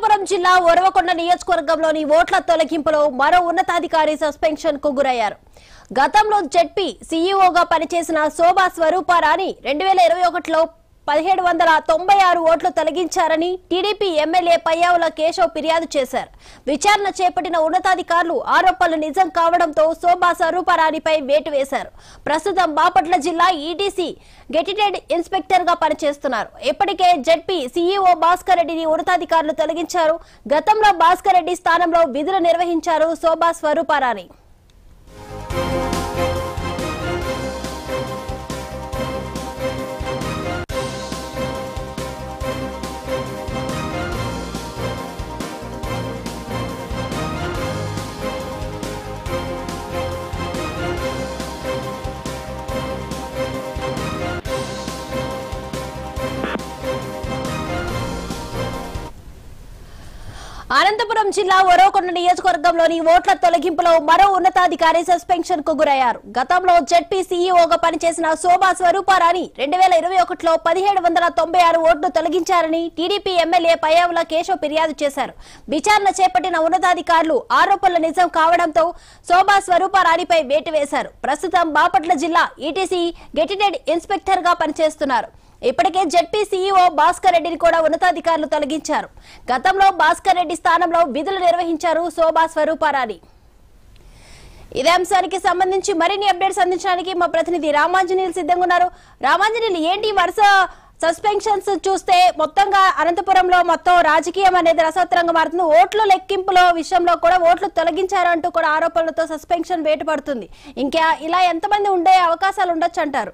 అనంతపురం జిల్లా ఒరవకొండ నియోజకవర్గంలోని ఓట్ల తొలగింపులో మరో ఉన్నతాధికారి సస్పెన్షన్ కు గురయ్యారు గతంలో జెడ్పీ సీఈఓగా పనిచేసిన శోభా స్వరూపారాణి రెండు వేల ఇరవై ఒకటిలో పదిహేడు వందల తొంభై ఆరు ఓట్లు తొలగించారని టీడీపీ ఎమ్మెల్యే పయ్యావుల కేశవ్ ఫిర్యాదు చేశారు విచారణ చేపట్టిన ఉన్నతాధికారులు ఆరోపణలు నిజం కావడంతో శోభా స్వరూపారాణిపై వేటు వేశారు ప్రస్తుతం బాపట్ల జిల్లా ఈడీసీ గెటిటెడ్ ఇన్స్పెక్టర్ గా పనిచేస్తున్నారు ఇప్పటికే జెడ్పీ సీఈఓ భాస్కర్ రెడ్డిని ఉన్నతాధికారులు తొలగించారు గతంలో భాస్కర్ రెడ్డి స్థానంలో విధులు నిర్వహించారు శోభా స్వరూపారాణి అనంతపురం జిల్లా ఒరవకొండ నియోజకవర్గంలోని ఓట్ల తొలగింపులో మరో ఉన్నతాధికారి సస్పెన్షన్ కు గురయ్యారు గతంలో జెడ్పీ సీఈఓగా పనిచేసిన శోభా స్వరూపారాణి రెండు వేల ఇరవై ఒకటిలో పదిహేడు వందల తొంభై ఆరు ఓట్లు తొలగించారని టీడీపీ ఎమ్మెల్యే పయ్యావుల కేశవ్ ఫిర్యాదు చేశారు విచారణ చేపట్టిన ఉన్నతాధికారులు ఆరోపణలు నిజం కావడంతో శోభా స్వరూపారాణిపై వేటు వేశారు ప్రస్తుతం బాపట్ల జిల్లా ఈటీసీ గెటిటెడ్ ఇన్స్పెక్టర్ గా పనిచేస్తున్నారు ఇప్పటికే జెడ్పీ సీఈఓ భాస్కర్ రెడ్డిని కూడా ఉన్నతాధికారులు తొలగించారు గతంలో భాస్కర్ రెడ్డి స్థానంలో విధులు నిర్వహించారు శోభా స్వరూపారాణి ఇదే అంశానికి సంబంధించి మరిన్ని అప్డేట్స్ అందించడానికి మా ప్రతినిధి రామాంజనేయులు సిద్ధంగా ఉన్నారు రామాంజనేయులు ఏంటి ఈ వరుస సస్పెన్షన్స్ చూస్తే మొత్తంగా అనంతపురంలో మొత్తం రాజకీయం అనేది రసవత్తరంగా మారుతుంది ఓట్ల లెక్కింపులో విషయంలో కూడా ఓట్లు తొలగించారంటూ కూడా ఆరోపణలతో సస్పెన్షన్ వేటుపడుతుంది ఇంకా ఇలా ఎంతమంది ఉండే అవకాశాలు ఉండొచ్చు అంటారు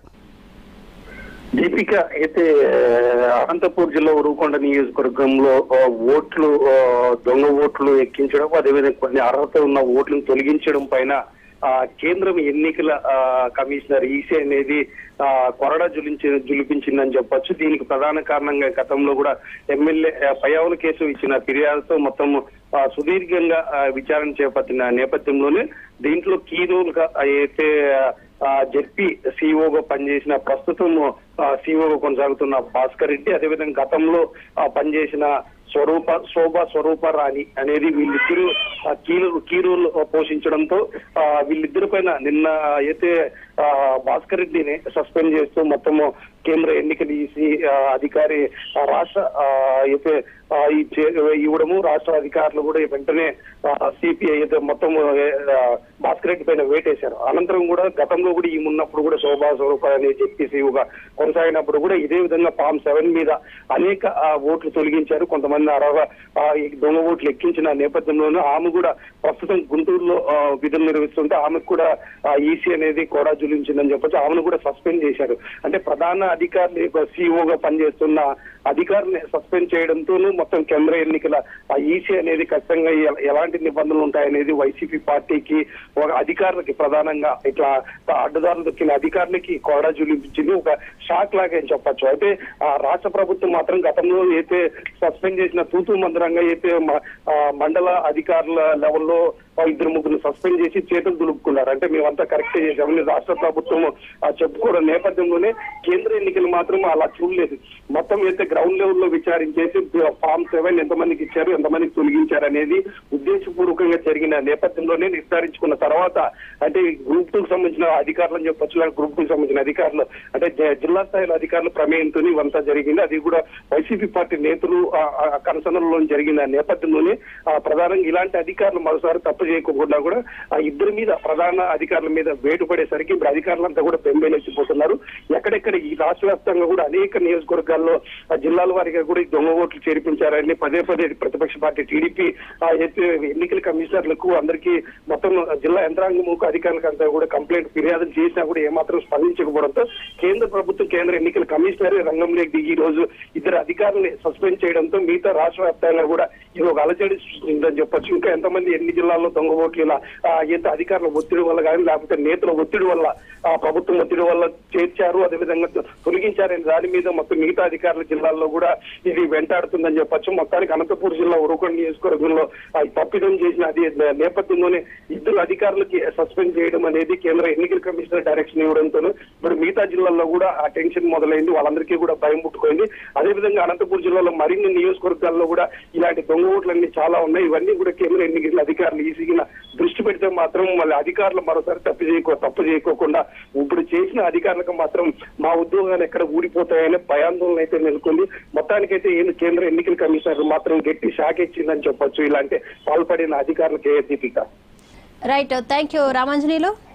దీపిక అయితే ఆ, అనంతపూర్ జిల్లా ఉరుకొండ నియోజకవర్గంలో ఆ, ఓట్లు ఆ, దొంగ ఓట్లు ఎక్కించడం అదేవిధంగా కొన్ని అర్హత ఉన్న ఓట్లను తొలగించడం పైన ఆ, కేంద్రం ఎన్నికల ఆ, కమిషనర్ ఈసీ అనేది ఆ, కొరడా జులించి జులిపించిందని చెప్పొచ్చు దీనికి ప్రధాన కారణంగా గతంలో కూడా ఎమ్మెల్యే ఆ, పయ్యావుల కేసు ఇచ్చిన ఫిర్యాదుతో మొత్తం ఆ, సుదీర్ఘంగా ఆ, విచారణ చేపట్టిన నేపథ్యంలోనే దీంట్లో కీ రోల్ గా అయితే ఆ, జెడ్పీ సీఓగా పనిచేసిన ప్రస్తుతం సీఓగా కొనసాగుతున్న భాస్కర్ రెడ్డి అదేవిధంగా గతంలో ఆ, పనిచేసిన స్వరూప శోభ స్వరూప రాణి అనేది వీళ్ళిద్దరూ ఆ, కీలు కీ రోల్ పోషించడంతో ఆ, వీళ్ళిద్దరి పైన నిన్న అయితే ఆ, భాస్కర్ రెడ్డిని సస్పెండ్ చేస్తూ మొత్తము కేంద్ర ఎన్నికల ఈసీ ఆ, అధికారి ఆ, రాష్ట్ర ఆ, అయితే ఆ, ఈ చే- ఇవ్వడము రాష్ట్ర అధికారులు కూడా వెంటనే సిపిఐ అయితే మొత్తం ఆ, భాస్కర్ రెడ్డి పైన వేటేశారు అనంతరం కూడా గతంలో కూడా ఈ ఉన్నప్పుడు కూడా శోభా స్వరూప అనే చెప్పేసిగా కొనసాగినప్పుడు కూడా ఇదే విధంగా ఫామ్ సెవెన్ మీద అనేక ఆ, ఓట్లు తొలగించారు కొంతమంది అరవ ఆ, ఈ దొంగ ఓట్లు ఎక్కించిన నేపథ్యంలోనూ ఆమె కూడా ప్రస్తుతం గుంటూరులో ఆ, విధులు నిర్వహిస్తుంటే ఆమెకు కూడా ఈసీ అనేది కూడా జులించిందని చెప్పొచ్చు ఆమెను కూడా సస్పెండ్ చేశారు అంటే ప్రధాన అధికారులు సీఓగా పనిచేస్తున్న అధికారుని సస్పెండ్ చేయడంతోనూ మొత్తం కేంద్ర ఎన్నికల ఈసీ అనేది ఖచ్చితంగా ఎ- ఎలాంటి నిబంధనలు ఉంటాయనేది వైసీపీ పార్టీకి ఒక అధికారులకి ప్రధానంగా ఇట్లా అడ్డదారులు దొక్కిన అధికారులకి కోడా జులిపించింది ఒక షాక్ లాగా అని చెప్పొచ్చు అయితే ఆ రాష్ట్ర ప్రభుత్వం మాత్రం గతంలో అయితే సస్పెండ్ చేసిన తూతూ మందిరంగా అయితే మ- ఆ మండల అధికారుల లెవెల్లో ఆ ఇద్దరు ముగ్గురు సస్పెండ్ చేసి చేతులు దులుపుకున్నారు అంటే మేమంతా కరెక్ట్ చేశామని రాష్ట్ర ప్రభుత్వం ఆ చెప్పుకోవడం నేపథ్యంలోనే కేంద్ర ఎన్నికలు మాత్రం అలా చూడలేదు మొత్తం అయితే గ్రౌండ్ లెవెల్లో విచారించేసి ఫామ్ సెవెన్ ఎంతమందికి ఇచ్చారు ఎంతమందికి తొలగించారు అనేది ఉద్దేశపూర్వకంగా జరిగిన నేపథ్యంలోనే నిర్ధారించుకున్న తర్వాత అంటే గ్రూప్ టూ సంబంధించిన అధికారులు చెప్పొచ్చు లేదా గ్రూప్ టూ సంబంధించిన అధికారులు అంటే జ- జిల్లా స్థాయిలో అధికారుల ప్రమేయంతో ఇవంతా జరిగింది అది కూడా వైసీపీ పార్టీ నేతలు కనసనలో జరిగిన నేపథ్యంలోనే ఆ, ప్రధానంగా ఇలాంటి అధికారులు మరోసారి తప్పు చేయకుండా కూడా ఆ ఇద్దరి మీద ప్రధాన అధికారుల మీద వేటు పడేసరికి ఇప్పుడు అధికారులంతా కూడా బెంబేలెత్తిపోతున్నారు ఎక్కడెక్కడ ఈ రాష్ట్ర వ్యాప్తంగా కూడా అనేక నియోజకవర్గాల్లో ఆ జిల్లాల వారిగా కూడా ఈ దొంగ ఓట్లు చేర్పించారని పదే పదే ప్రతిపక్ష పార్టీ టీడీపీ ఎన్నికల కమిషనర్లకు అందరికీ మొత్తం జిల్లా యంత్రాంగముకు అధికారులకు అంతా కూడా కంప్లైంట్ ఫిర్యాదులు చేసినా కూడా ఏమాత్రం స్పందించకపోవడంతో కేంద్ర ప్రభుత్వం కేంద్ర ఎన్నికల కమిషనర్ రంగంలోకి దిగి ఈ రోజు ఇద్దరు అధికారుల్ని సస్పెండ్ చేయడంతో మిగతా రాష్ట్ర వ్యాప్తంగా కూడా ఇది ఒక అలజడి సృష్టిందని చెప్పొచ్చు ఇంకా ఎంతమంది ఎన్ని జిల్లాల్లో దొంగ ఓట్లు ఇలా ఆ, ఏదో అధికారుల ఒత్తిడి వల్ల కానీ లేకపోతే నేతల ఒత్తిడి వల్ల ఆ, ప్రభుత్వం ఒత్తిడి వల్ల చేర్చారు అదేవిధంగా తొలగించారని దాని మీద మొత్తం మిగతా అధికారుల జిల్లాల్లో కూడా ఇది వెంటాడుతుందని చెప్పొచ్చు మొత్తానికి అనంతపూర్ జిల్లా ఉరుకొండ నియోజకవర్గంలో ఆ, తప్పిదం చేసిన అది నేపథ్యంలోనే ఇద్దరు అధికారులకి సస్పెండ్ చేయడం అనేది కేంద్ర ఎన్నికల కమిషనర్ డైరెక్షన్ ఇవ్వడంతో ఇప్పుడు మిగతా జిల్లాల్లో కూడా ఆ టెన్షన్ మొదలైంది వాళ్ళందరికీ కూడా భయం పుట్టుకుంది అదేవిధంగా అనంతపూర్ జిల్లాలో మరిన్ని నియోజకవర్గాల్లో కూడా ఇలాంటి దొంగ ఓట్లన్నీ చాలా ఉన్నాయి ఇవన్నీ కూడా కేంద్ర ఎన్నికల అధికారులు ఈసీగా దృష్టి పెడితే మాత్రం మళ్ళీ అధికారులు మరోసారి తప్పు చేయకో తప్పు చేయకోకుండా ఇప్పుడు చేసిన అధికారులకు మాత్రం మా ఉద్యోగాలు ఎక్కడ ఊడిపోతాయనే భయాందోళన అయితే నెలకొంది మొత్తానికైతే ఏం కేంద్ర ఎన్నికల కమిషనర్ మాత్రం గట్టి షాక్ ఇచ్చిందని చెప్పొచ్చు ఇలాంటి పాల్పడిన అధికారులకే Deepika right thank you Ramanjaneyulu